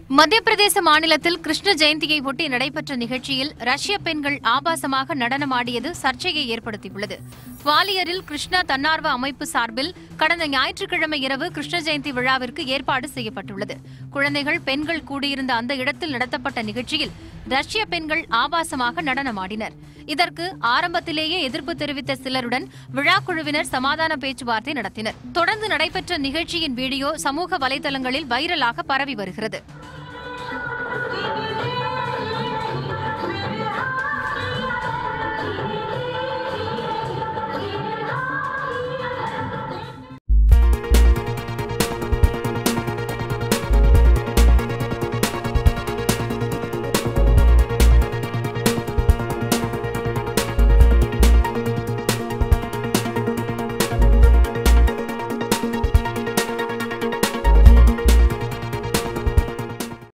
மத்திய பிரதேச மாநிலத்தில் கிருஷ்ண ஜெயந்தியை ஒட்டி நடைபெற்ற நிகழ்ச்சியில் ரஷ்ய பெண்கள் ஆபாசமாக நடனமாடியது சர்ச்சையை ஏற்படுத்தியுள்ளது குவாலியரில் கிருஷ்ணா தன்னார்வ அமைப்பு சார்பில் கடந்த ஞாயிற்றுக்கிழமை இரவு கிருஷ்ண ஜெயந்தி விழாவிற்கு ஏற்பாடு செய்யப்பட்டுள்ளது குழந்தைகள் பெண்கள் கூடியிருந்த அந்த இடத்தில் நடத்தப்பட்ட நிகழ்ச்சியில் ரஷ்ய பெண்கள் ஆபாசமாக நடனமாடினர் இதற்கு ஆரம்பத்திலேயே எதிர்ப்பு தெரிவித்த சிலருடன் விழாக்குழுவினர் சமாதான பேச்சுவார்த்தை நடத்தினர் தொடர்ந்து நடைபெற்ற நிகழ்ச்சியின் வீடியோ சமூக வலைதளங்களில் வைரலாக பரவி வருகிறது